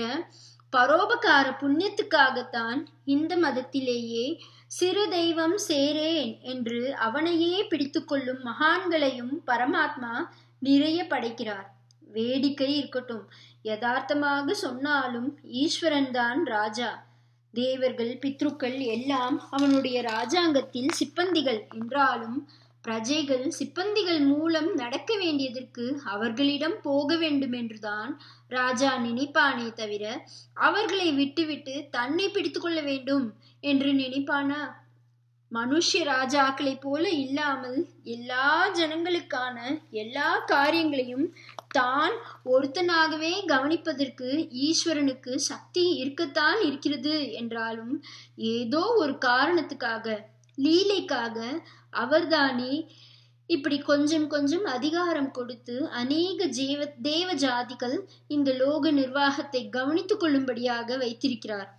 S1: பரோபகார புண்ணியத்துக்காகத்தான் இந்த மதத்திலேயே சிறு தெய்வம் சேரேன் என்று அவனையே பிடித்து கொள்ளும் மகான்களையும் பரமாத்மா நிறைய படைக்கிறார் வேடிக்கை இருக்கட்டும் யதார்த்தமாக சொன்னாலும் ஈஸ்வரன் தான் ராஜா தேவர்கள் பித்ருக்கள் எல்லாம் அவனுடைய ராஜாங்கத்தில் சிப்பந்திகள் என்றாலும் பிரஜைகள் சிப்பந்திகள் மூலம் நடக்க வேண்டியதற்கு அவர்களிடம் போக வேண்டும் என்றுதான் ராஜா நினைப்பானே தவிர அவர்களை விட்டுவிட்டு தன்னை பிடித்து கொள்ள வேண்டும் என்று நினைப்பானா மனுஷ ராஜாக்களை போல இல்லாமல் எல்லா ஜனங்களுக்கான எல்லா காரியங்களையும் தான் ஒருத்தனாகவே கவனிப்பதற்கு ஈஸ்வரனுக்கு சக்தி இருக்கத்தான் இருக்கிறது என்றாலும் ஏதோ ஒரு காரணத்துக்காக லீலைக்காக அவர்தானே இப்படி கொஞ்சம் கொஞ்சம் அதிகாரம் கொடுத்து அநேக ஜீவ தேவ ஜாதிகள் இந்த லோக நிர்வாகத்தை கவனித்துக் கொள்ளும்படியாக வைத்திருக்கிறார்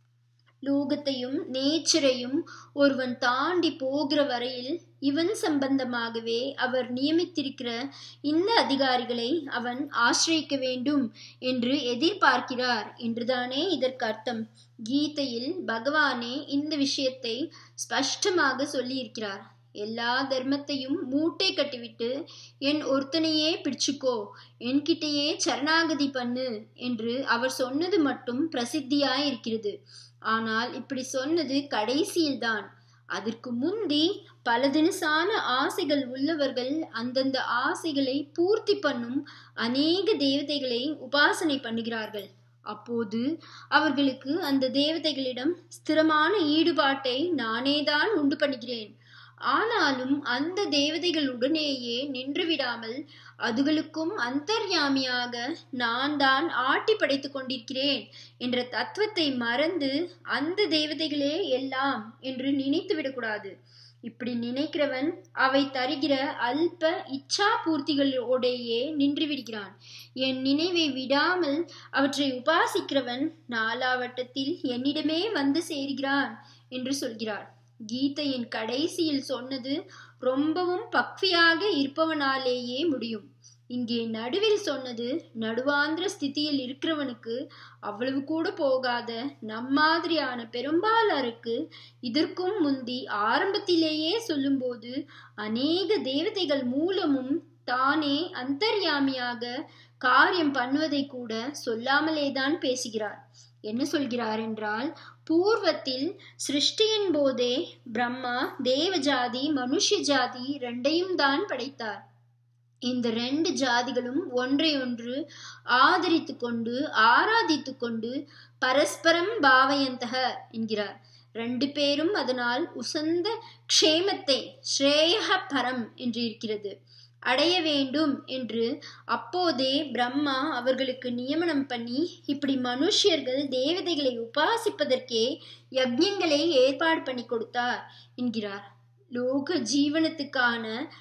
S1: லோகத்தையும் நேச்சரையும் ஒருவன் தாண்டி போகிற வரையில் இவன் சம்பந்தமாகவே அவர் நியமித்திருக்கிற இந்த அதிகாரிகளை அவன் ஆசிரியிக்க வேண்டும் என்று எதிர்பார்க்கிறார் என்றுதானே இதற்கு அர்த்தம் கீதையில் பகவானே இந்த விஷயத்தை ஸ்பஷ்டமாக சொல்லியிருக்கிறார் எல்லா தர்மத்தையும் மூட்டை கட்டிவிட்டு என் ஒருத்தனையே பிடிச்சுக்கோ என்கிட்டயே சரணாகதி பண்ணு என்று அவர் சொன்னது மட்டும் பிரசித்தியாய் இருக்கிறது ஆனால் இப்படி சொன்னது கடைசியில்தான் அதற்கு முந்தி பல தினசான ஆசைகள் உள்ளவர்கள் அந்தந்த ஆசைகளை பூர்த்தி பண்ணும் அநேக தேவதைகளை உபாசனை பண்ணுகிறார்கள் அப்போது அவர்களுக்கு அந்த தேவதைகளிடம் ஸ்திரமான ஈடுபாட்டை நானேதான் உண்டு பண்ணுகிறேன் ஆனாலும் அந்த தேவதைகளுடனேயே நின்று விடாமல் அதுகளுக்கும் அந்தர்யாமியாக நான் தான் ஆட்டி படைத்துக் கொண்டிருக்கிறேன் என்ற தத்துவத்தை மறந்து அந்த தேவதைகளே எல்லாம் என்று நினைத்து விடக்கூடாது இப்படி நினைக்கிறவன் அவை தருகிற அல்ப இச்சா பூர்த்திகளோடையே நின்று விடுகிறான் என் நினைவை விடாமல் அவற்றை உபாசிக்கிறவன் நாலாவட்டத்தில் என்னிடமே வந்து சேர்கிறான் என்று சொல்கிறார் கீதையின் கடைசியில் சொன்னது ரொம்பவும் பக்வியாக இருப்பவனாலேயே முடியும் இங்கே நடுவில் சொன்னது நடுவாந்திர ஸ்திதியில் இருக்கிறவனுக்கு அவ்வளவு கூட போகாத நம்மாதிரியான பெரும்பாலாருக்கு இதற்கும் முந்தி ஆரம்பத்திலேயே சொல்லும்போது அநேக தேவதைகள் மூலமும் தானே அந்தர்யாமியாக காரியம் பண்ணுவதை கூட சொல்லாமலேதான் பேசுகிறார் என்ன சொல்கிறார் என்றால் பூர்வத்தில் சிருஷ்டியின் போதே பிரம்மா தேவஜாதி மனுஷ ஜாதி ரெண்டையும் தான் படைத்தார் இந்த ரெண்டு ஜாதிகளும் ஒன்றை ஒன்று ஆதரித்து கொண்டு ஆராதித்து கொண்டு பரஸ்பரம் பாவயந்தக என்கிறார் ரெண்டு பேரும் அதனால் உசந்த க்ஷேமத்தை ஸ்ரேயக பரம் என்று இருக்கிறது அடைய வேண்டும் என்று அப்போதே பிரம்மா அவர்களுக்கு நியமனம் பண்ணி இப்படி மனுஷியர்கள் தேவதைகளை உபாசிப்பதற்கே யஜ்யங்களை ஏற்பாடு பண்ணி கொடுத்தார் என்கிறார் லோக ஜீவனத்துக்கான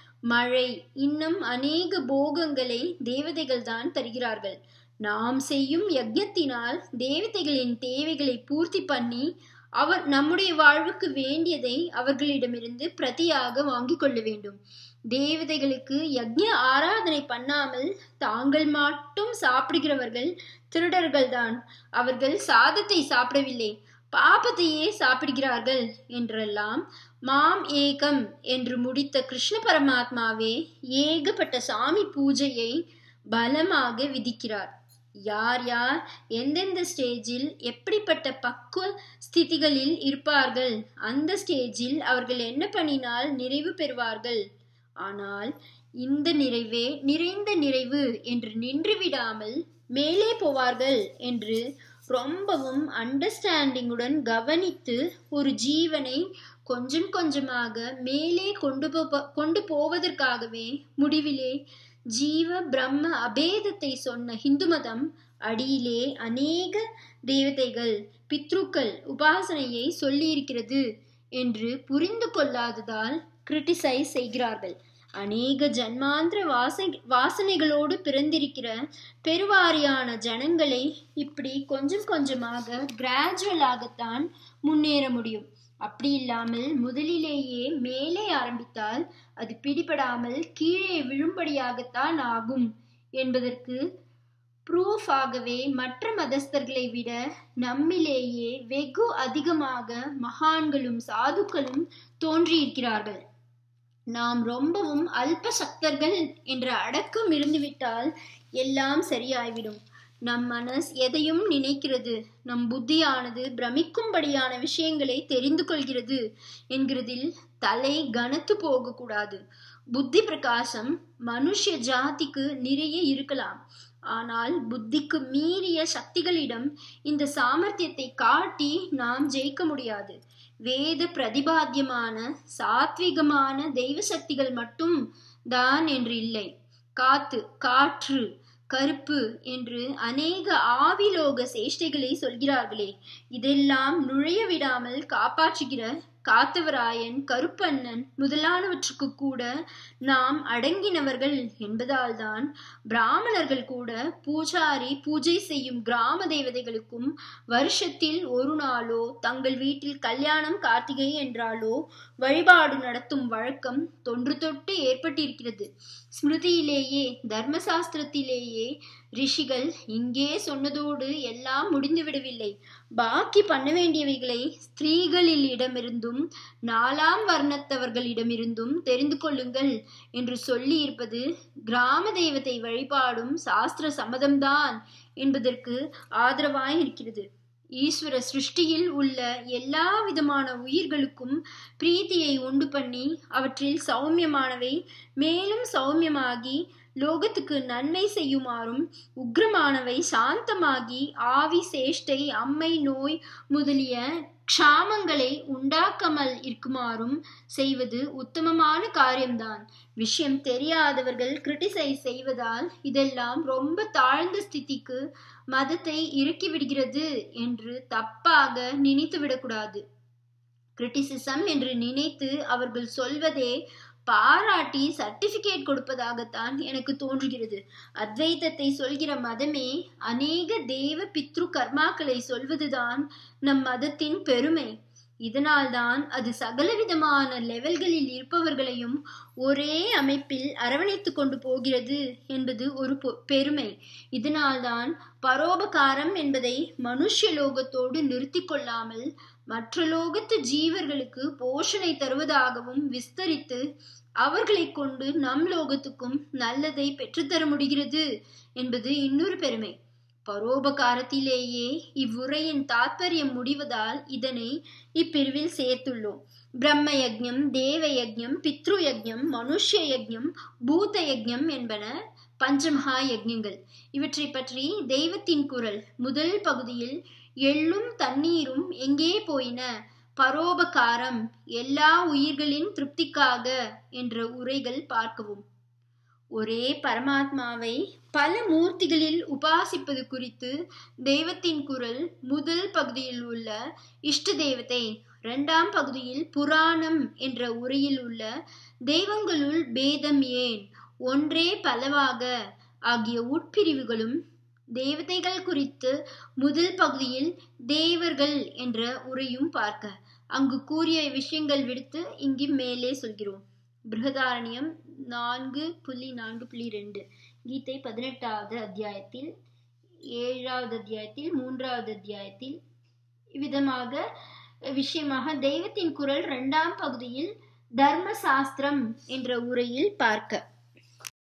S1: மழை இன்னும் அநேக போகங்களை தேவதைகள் தான் தருகிறார்கள் நாம் செய்யும் யஜ்யத்தினால் தேவதைகளின் தேவைகளை பூர்த்தி பண்ணி அவர் நம்முடைய வாழ்வுக்கு வேண்டியதை அவர்களிடமிருந்து பிரதியாக வாங்கிக் கொள்ள வேண்டும் தேவதைகளுக்கு யக்ஞ ஆராதனை பண்ணாமல் தாங்கள் மட்டும் சாப்பிடுகிறவர்கள் திருடர்கள் தான் அவர்கள் சாதத்தை சாப்பிடவில்லை பாபத்தையே சாப்பிடுகிறார்கள் என்றெல்லாம் மாம் ஏகம் என்று முடித்த கிருஷ்ண பரமாத்மாவே ஏகப்பட்ட சாமி பூஜையை பலமாக விதிக்கிறார் யார் யார் எந்தெந்த ஸ்டேஜில் எப்படிப்பட்ட பக்குவ ஸ்திதிகளில் இருப்பார்கள் அந்த ஸ்டேஜில் அவர்கள் என்ன பண்ணினால் நிறைவு பெறுவார்கள் ஆனால் இந்த நிறைவே நிறைந்த நிறைவு என்று நின்று விடாமல் மேலே போவார்கள் என்று ரொம்பவும் அண்டர்ஸ்டாண்டிங்குடன் கவனித்து ஒரு ஜீவனை கொஞ்சம் கொஞ்சமாக மேலே கொண்டு போ கொண்டு போவதற்காகவே முடிவிலே ஜீவ பிரம்ம அபேதத்தை சொன்ன ஹிந்து மதம் அடியிலே அநேக தேவதைகள் பித்ருக்கள் உபாசனையை சொல்லியிருக்கிறது என்று புரிந்து கொள்ளாததால் கிரிட்டிசைஸ் செய்கிறார்கள் அநேக ஜன்மாந்திர வாசை வாசனைகளோடு பிறந்திருக்கிற பெருவாரியான ஜனங்களை இப்படி கொஞ்சம் கொஞ்சமாக கிராஜுவலாகத்தான் முன்னேற முடியும் அப்படி இல்லாமல் முதலிலேயே மேலே ஆரம்பித்தால் அது பிடிபடாமல் கீழே விழும்படியாகத்தான் ஆகும் என்பதற்கு ப்ரூஃப் ஆகவே மற்ற மதஸ்தர்களை விட நம்மிலேயே வெகு அதிகமாக மகான்களும் சாதுக்களும் தோன்றியிருக்கிறார்கள் நாம் ரொம்பவும் அல்ப சக்தர்கள் என்ற அடக்கம் இருந்துவிட்டால் எல்லாம் சரியாய்விடும் நம் மனஸ் எதையும் நினைக்கிறது நம் புத்தியானது பிரமிக்கும்படியான விஷயங்களை தெரிந்து கொள்கிறது என்கிறதில் தலை கனத்து போகக்கூடாது புத்தி பிரகாசம் மனுஷ ஜாதிக்கு நிறைய இருக்கலாம் ஆனால் புத்திக்கு மீறிய சக்திகளிடம் இந்த சாமர்த்தியத்தை காட்டி நாம் ஜெயிக்க முடியாது வேத பிரதிபாத்தியமான சாத்விகமான தெய்வ சக்திகள் மட்டும் தான் என்று இல்லை காத்து காற்று கருப்பு என்று அநேக ஆவிலோக சேஷ்டைகளை சொல்கிறார்களே இதெல்லாம் நுழைய விடாமல் காப்பாற்றுகிற காத்தவராயன் கருப்பண்ணன் முதலானவற்றுக்கு கூட நாம் அடங்கினவர்கள் என்பதால்தான் பிராமணர்கள் கூட பூஜாரி பூஜை செய்யும் கிராம தேவதைகளுக்கும் வருஷத்தில் ஒரு நாளோ தங்கள் வீட்டில் கல்யாணம் கார்த்திகை என்றாலோ வழிபாடு நடத்தும் வழக்கம் தொன்று தொட்டு ஏற்பட்டிருக்கிறது ஸ்மிருதியிலேயே தர்மசாஸ்திரத்திலேயே ரிஷிகள் இங்கே சொன்னதோடு எல்லாம் முடிந்துவிடவில்லை பாக்கி பண்ண வேண்டியவைகளை ஸ்திரீகளில் இடமிருந்தும் நாலாம் வர்ணத்தவர்களிடமிருந்தும் தெரிந்து கொள்ளுங்கள் என்று சொல்லி இருப்பது கிராம தெய்வத்தை வழிபாடும் சாஸ்திர சம்மதம்தான் என்பதற்கு ஆதரவாய் இருக்கிறது ஈஸ்வர சிருஷ்டியில் உள்ள எல்லா விதமான உயிர்களுக்கும் பிரீத்தியை உண்டு பண்ணி அவற்றில் சௌமியமானவை மேலும் சௌமியமாகி லோகத்துக்கு நன்மை செய்யுமாறும் உக்ரமானவை சாந்தமாகி ஆவி சேஷ்டை அம்மை நோய் முதலிய க்ஷாமங்களை உண்டாக்காமல் இருக்குமாறும் செய்வது உத்தமமான காரியம்தான் விஷயம் தெரியாதவர்கள் கிரிட்டிசைஸ் செய்வதால் இதெல்லாம் ரொம்ப தாழ்ந்த ஸ்திதிக்கு மதத்தை இறக்கி விடுகிறது என்று தப்பாக நினைத்து விடக்கூடாது கிரிட்டிசிசம் என்று நினைத்து அவர்கள் சொல்வதே பாராட்டி சர்டிபிகேட் கொடுப்பதாகத்தான் எனக்கு தோன்றுகிறது அத்வைதத்தை சொல்கிற மதமே அநேக தேவ பித்ரு கர்மாக்களை சொல்வதுதான் நம் மதத்தின் பெருமை இதனால்தான் அது சகலவிதமான லெவல்களில் இருப்பவர்களையும் ஒரே அமைப்பில் அரவணைத்து கொண்டு போகிறது என்பது ஒரு பெருமை இதனால்தான் பரோபகாரம் என்பதை மனுஷ லோகத்தோடு நிறுத்தி கொள்ளாமல் மற்ற லோகத்து ஜீவர்களுக்கு போஷணை தருவதாகவும் விஸ்தரித்து அவர்களை கொண்டு நம் லோகத்துக்கும் நல்லதை பெற்றுத்தர முடிகிறது என்பது இன்னொரு பெருமை பரோபகாரத்திலேயே இவ்வுரையின் தாத்பரியம் முடிவதால் இதனை இப்பிரிவில் சேர்த்துள்ளோம் பிரம்ம யஜ்யம் தேவ யஜ்யம் பித்ரு யஜ்யம் மனுஷ யஜ்யம் பூத யஜ்யம் என்பன பஞ்சமகா யஜ்யங்கள் இவற்றை பற்றி தெய்வத்தின் குரல் முதல் பகுதியில் எள்ளும் தண்ணீரும் எங்கே போயின பரோபகாரம் எல்லா உயிர்களின் திருப்திக்காக என்ற உரைகள் பார்க்கவும் ஒரே பரமாத்மாவை பல மூர்த்திகளில் உபாசிப்பது குறித்து தெய்வத்தின் குரல் முதல் பகுதியில் உள்ள இஷ்ட தெய்வத்தை இரண்டாம் பகுதியில் புராணம் என்ற உரையில் உள்ள தெய்வங்களுள் பேதம் ஏன் ஒன்றே பலவாக ஆகிய உட்பிரிவுகளும் தேவதைகள் குறித்து முதல் பகுதியில் தேவர்கள் என்ற உரையும் பார்க்க அங்கு கூறிய விஷயங்கள் விடுத்து இங்கு மேலே சொல்கிறோம் பிருகதாரண்யம் நான்கு புள்ளி நான்கு புள்ளி ரெண்டு கீதை பதினெட்டாவது அத்தியாயத்தில் ஏழாவது அத்தியாயத்தில் மூன்றாவது அத்தியாயத்தில் விதமாக விஷயமாக தெய்வத்தின் குரல் இரண்டாம் பகுதியில் தர்ம சாஸ்திரம் என்ற உரையில் பார்க்க